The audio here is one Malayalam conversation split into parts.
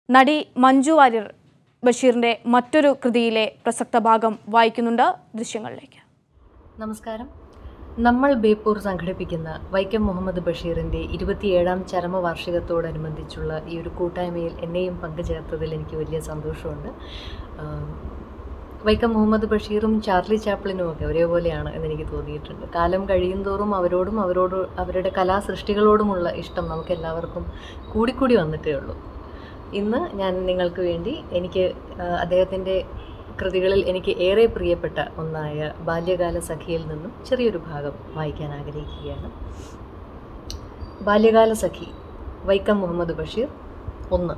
നടി മഞ്ജു വാര്യർ ബഷീറിന്റെ മറ്റൊരു കൃതിയിലെ പ്രസക്ത ഭാഗം വായിക്കുന്നുണ്ട് ദൃശ്യങ്ങളിലേക്ക് നമസ്കാരം നമ്മൾ ബേപ്പൂർ സംഘടിപ്പിക്കുന്ന വൈക്കം മുഹമ്മദ് ബഷീറിൻ്റെ ഇരുപത്തിയേഴാം ചരമവാർഷികത്തോടനുബന്ധിച്ചുള്ള ഈ ഒരു കൂട്ടായ്മയിൽ എന്നെയും പങ്കുചേർത്തതിൽ എനിക്ക് വലിയ സന്തോഷമുണ്ട് ആം, വൈക്കം മുഹമ്മദ് ബഷീറും ചാർലി ചാപ്ലിനും ഒക്കെ ഒരേപോലെയാണ് എന്നെനിക്ക് തോന്നിയിട്ടുണ്ട് കാലം കഴിയുന്തോറും അവരോടും അവരോട് അവരുടെ കലാസൃഷ്ടികളോടുമുള്ള ഇഷ്ടം നമുക്ക് എല്ലാവർക്കും കൂടിക്കൂടി വന്നിട്ടേ ഉള്ളൂ ഇന്ന് ഞാൻ നിങ്ങൾക്ക് വേണ്ടി എനിക്ക് ആ, അദ്ദേഹത്തിൻ്റെ കൃതികളിൽ എനിക്ക് ഏറെ പ്രിയപ്പെട്ട ഒന്നായ ബാല്യകാല സഖിയിൽ നിന്നും ചെറിയൊരു ഭാഗം വായിക്കാൻ ആഗ്രഹിക്കുകയാണ് ബാല്യകാല സഖി വൈക്കം മുഹമ്മദ് ബഷീർ ഒന്ന്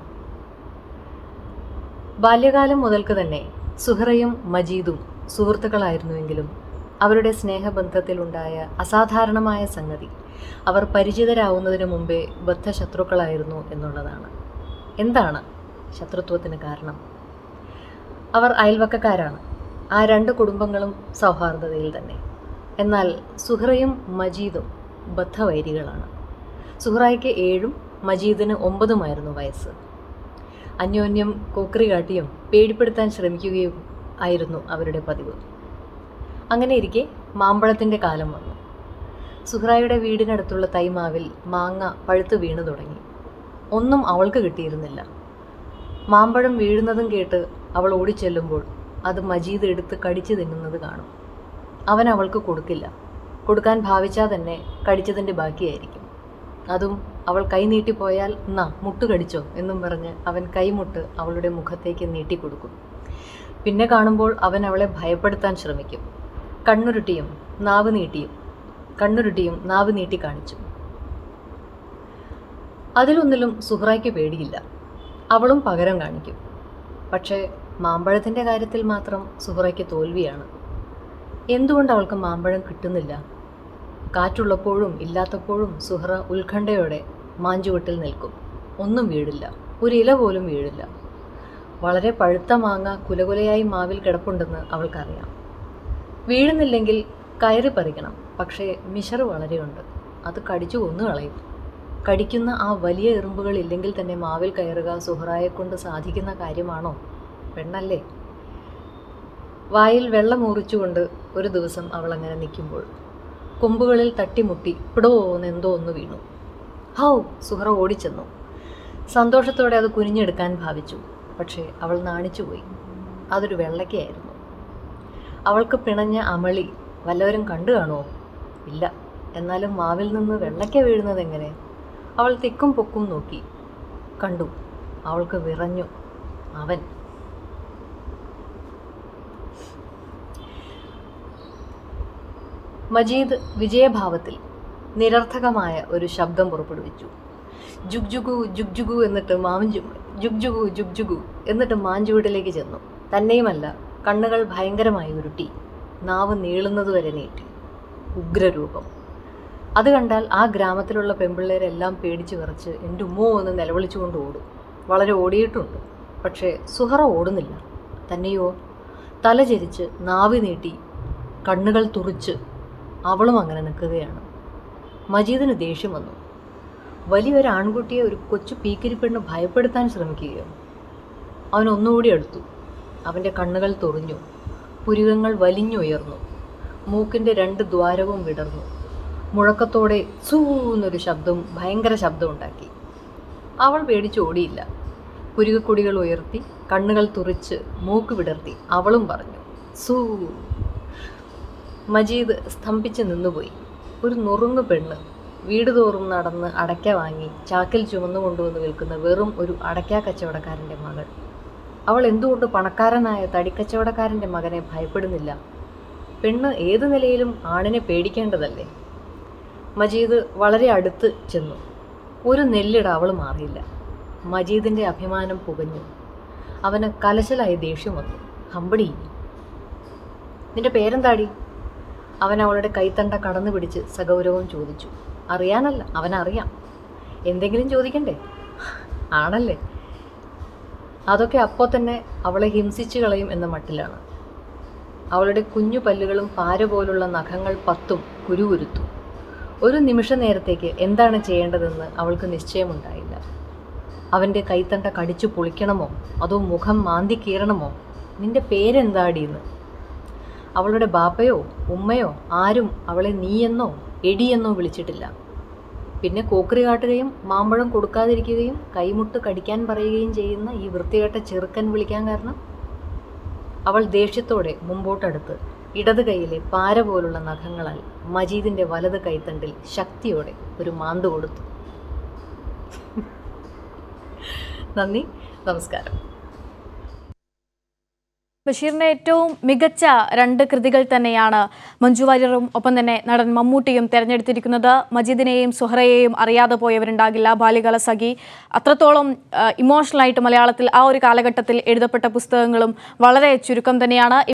ബാല്യകാലം മുതൽക്ക് തന്നെ സുഹറയും മജീദും സുഹൃത്തുക്കളായിരുന്നുവെങ്കിലും അവരുടെ സ്നേഹബന്ധത്തിലുണ്ടായ അസാധാരണമായ സംഗതി അവർ പരിചിതരാവുന്നതിന് മുമ്പേ ബദ്ധശത്രുക്കളായിരുന്നു എന്നുള്ളതാണ് എന്താണ് ശത്രുത്വത്തിന് കാരണം അവർ അയൽവക്കക്കാരാണ് ആ രണ്ട് കുടുംബങ്ങളും സൗഹാർദ്ദതയിൽ തന്നെ എന്നാൽ സുഹറയും മജീദും ബദ്ധവൈരികളാണ് സുഹറായ്ക്ക് ഏഴും മജീദിന് ഒമ്പതുമായിരുന്നു വയസ്സ് അന്യോന്യം കോക്കറി കാട്ടിയും പേടിപ്പെടുത്താൻ ശ്രമിക്കുകയും ആയിരുന്നു അവരുടെ പതിവ് അങ്ങനെ ഇരിക്കെ മാമ്പഴത്തിൻ്റെ കാലം വന്നു സുഹ്റായുടെ വീടിനടുത്തുള്ള തൈമാവിൽ മാങ്ങ പഴുത്തു വീണു തുടങ്ങി ഒന്നും അവൾക്ക് കിട്ടിയിരുന്നില്ല മാമ്പഴം വീഴുന്നതും കേട്ട് അവൾ ഓടിച്ചെല്ലുമ്പോൾ അത് മജീദ് എടുത്ത് കടിച്ചു തിന്നുന്നത് കാണും അവൻ അവൾക്ക് കൊടുക്കില്ല കൊടുക്കാൻ ഭാവിച്ചാൽ തന്നെ കടിച്ചതിൻ്റെ ബാക്കിയായിരിക്കും അതും അവൾ കൈ നീട്ടിപ്പോയാൽ എന്നാ മുട്ട് കടിച്ചോ എന്നും പറഞ്ഞ് അവൻ കൈമുട്ട് അവളുടെ മുഖത്തേക്ക് നീട്ടിക്കൊടുക്കും പിന്നെ കാണുമ്പോൾ അവൻ അവളെ ഭയപ്പെടുത്താൻ ശ്രമിക്കും കണ്ണുരുട്ടിയും നാവ് നീട്ടിയും കണ്ണുരുട്ടിയും നാവ് നീട്ടി കാണിച്ചു അതിലൊന്നിലും സുഹ്റായ്ക്ക് പേടിയില്ല അവളും പകരം കാണിക്കും പക്ഷേ മാമ്പഴത്തിൻ്റെ കാര്യത്തിൽ മാത്രം സുഹ്റയ്ക്ക് തോൽവിയാണ് എന്തുകൊണ്ട് അവൾക്ക് മാമ്പഴം കിട്ടുന്നില്ല കാറ്റുള്ളപ്പോഴും ഇല്ലാത്തപ്പോഴും സുഹ്റ ഉത്കണ്ഠയോടെ മാഞ്ചുവട്ടിൽ നിൽക്കും ഒന്നും വീഴില്ല ഒരു ഇല പോലും വീഴില്ല വളരെ പഴുത്ത മാങ്ങ കുലകുലയായി മാവിൽ കിടപ്പുണ്ടെന്ന് അവൾക്കറിയാം വീഴുന്നില്ലെങ്കിൽ കയറി പറിക്കണം പക്ഷേ മിശറ് വളരെയുണ്ട് അത് കടിച്ചു കൊന്നു കളയും കടിക്കുന്ന ആ വലിയ എറുമ്പുകൾ ഇല്ലെങ്കിൽ തന്നെ മാവിൽ കയറുക സുഹറായെ കൊണ്ട് സാധിക്കുന്ന കാര്യമാണോ പെണ്ണല്ലേ വായിൽ വെള്ളം ഊറിച്ചുകൊണ്ട് ഒരു ദിവസം അവൾ അങ്ങനെ നിൽക്കുമ്പോൾ കൊമ്പുകളിൽ തട്ടിമുട്ടി പിടോ എന്തോ ഒന്ന് വീണു ഹൗ സുഹറ ഓടിച്ചെന്നു സന്തോഷത്തോടെ അത് കുനിഞ്ഞെടുക്കാൻ ഭാവിച്ചു പക്ഷേ അവൾ നാണിച്ചുപോയി അതൊരു വെള്ളക്കയായിരുന്നു അവൾക്ക് പിണഞ്ഞ അമളി വല്ലവരും കണ്ടു കാണുമോ ഇല്ല എന്നാലും മാവിൽ നിന്ന് വെള്ളയ്ക്ക വീഴുന്നത് എങ്ങനെ അവൾ തിക്കും പൊക്കും നോക്കി കണ്ടു അവൾക്ക് വിറഞ്ഞു അവൻ മജീദ് വിജയഭാവത്തിൽ നിരർത്ഥകമായ ഒരു ശബ്ദം പുറപ്പെടുവിച്ചു ജുഗ്ജുഗു ജുഗ്ജുഗു എന്നിട്ട് മാഞ്ചു ജുഗ്ജുഗു ജുഗ്ജുഗു എന്നിട്ട് മാഞ്ചുവീട്ടിലേക്ക് ചെന്നു തന്നെയുമല്ല കണ്ണുകൾ ഭയങ്കരമായി ഉരുട്ടി നാവ് നീളുന്നതുവരെ നീട്ടി ഉഗ്രരൂപം അത് കണ്ടാൽ ആ ഗ്രാമത്തിലുള്ള പെമ്പിള്ളേരെല്ലാം പേടിച്ചു വിറച്ച് എൻ്റെ ഉമ്മോ എന്ന് നിലവിളിച്ചുകൊണ്ട് ഓടും വളരെ ഓടിയിട്ടുണ്ട് പക്ഷേ സുഹറ ഓടുന്നില്ല തന്നെയോ തല ചെരിച്ച് നാവി നീട്ടി കണ്ണുകൾ തുറിച്ച് അവളും അങ്ങനെ നിൽക്കുകയാണ് മജീദിന് ദേഷ്യം വന്നു വലിയൊരു ആൺകുട്ടിയെ ഒരു കൊച്ചു പീക്കിരിപ്പെണ്ണ് ഭയപ്പെടുത്താൻ ശ്രമിക്കുകയോ അവൻ ഒന്നുകൂടി അടുത്തു അവൻ്റെ കണ്ണുകൾ തുറിഞ്ഞു പുരുകങ്ങൾ വലിഞ്ഞുയർന്നു മൂക്കിൻ്റെ രണ്ട് ദ്വാരവും വിടർന്നു മുഴക്കത്തോടെ സൂ എന്നൊരു ശബ്ദം ഭയങ്കര ശബ്ദം ഉണ്ടാക്കി അവൾ പേടിച്ച് ഓടിയില്ല പുരുകക്കൊടികൾ ഉയർത്തി കണ്ണുകൾ തുറിച്ച് മൂക്ക് വിടർത്തി അവളും പറഞ്ഞു സൂ മജീദ് സ്തംഭിച്ച് നിന്നുപോയി ഒരു നുറുങ്ങ് പെണ്ണ് വീട് തോറും നടന്ന് അടയ്ക്ക വാങ്ങി ചാക്കിൽ ചുമന്നു കൊണ്ടുവന്ന് വിൽക്കുന്ന വെറും ഒരു അടയ്ക്ക കച്ചവടക്കാരൻ്റെ മകൾ അവൾ എന്തുകൊണ്ട് പണക്കാരനായ തടിക്കച്ചവടക്കാരൻ്റെ മകനെ ഭയപ്പെടുന്നില്ല പെണ്ണ് ഏതു നിലയിലും ആണിനെ പേടിക്കേണ്ടതല്ലേ മജീദ് വളരെ അടുത്ത് ചെന്നു ഒരു നെല്ലിട അവൾ മാറിയില്ല മജീദിൻ്റെ അഭിമാനം പുകഞ്ഞു അവന് കലശലായി ദേഷ്യം വന്നു ഹമ്പടി നിന്റെ പേരെന്താടി അവൻ അവളുടെ കൈത്തണ്ട കടന്നു പിടിച്ച് സഗൗരവം ചോദിച്ചു അറിയാനല്ല അവനറിയാം എന്തെങ്കിലും ചോദിക്കണ്ടേ ആണല്ലേ അതൊക്കെ അപ്പോൾ തന്നെ അവളെ ഹിംസിച്ചു കളയും എന്ന മട്ടിലാണ് അവളുടെ കുഞ്ഞു പല്ലുകളും പാര പോലുള്ള നഖങ്ങൾ പത്തും കുരുകുരുത്തു ഒരു നിമിഷ നേരത്തേക്ക് എന്താണ് ചെയ്യേണ്ടതെന്ന് അവൾക്ക് നിശ്ചയമുണ്ടായില്ല അവൻ്റെ കൈത്തണ്ട കടിച്ചു പൊളിക്കണമോ അതോ മുഖം മാന്തി കീറണമോ നിന്റെ പേരെന്താടിയെന്ന് അവളുടെ ബാപ്പയോ ഉമ്മയോ ആരും അവളെ നീയെന്നോ എടിയെന്നോ വിളിച്ചിട്ടില്ല പിന്നെ കോക്കറി കാട്ടുകയും മാമ്പഴം കൊടുക്കാതിരിക്കുകയും കൈമുട്ട് കടിക്കാൻ പറയുകയും ചെയ്യുന്ന ഈ വൃത്തികെട്ട ചെറുക്കൻ വിളിക്കാൻ കാരണം അവൾ ദേഷ്യത്തോടെ മുമ്പോട്ടടുത്ത് ഇടത് കൈയിലെ പാര പോലുള്ള നഖങ്ങളാൽ മജീദിന്റെ വലത് കൈത്തണ്ടിൽ ശക്തിയോടെ ഒരു മാന്ത് കൊടുത്തു നന്ദി നമസ്കാരം ബഷീറിന്റെ ഏറ്റവും മികച്ച രണ്ട് കൃതികൾ തന്നെയാണ് മഞ്ജു വാര്യറും ഒപ്പം തന്നെ നടൻ മമ്മൂട്ടിയും തെരഞ്ഞെടുത്തിരിക്കുന്നത് മജീദിനെയും സുഹറയെയും അറിയാതെ പോയവരുണ്ടാകില്ല ബാല്യകാല സഖി അത്രത്തോളം ഇമോഷണലായിട്ട് മലയാളത്തിൽ ആ ഒരു കാലഘട്ടത്തിൽ എഴുതപ്പെട്ട പുസ്തകങ്ങളും വളരെ ചുരുക്കം തന്നെയാണ്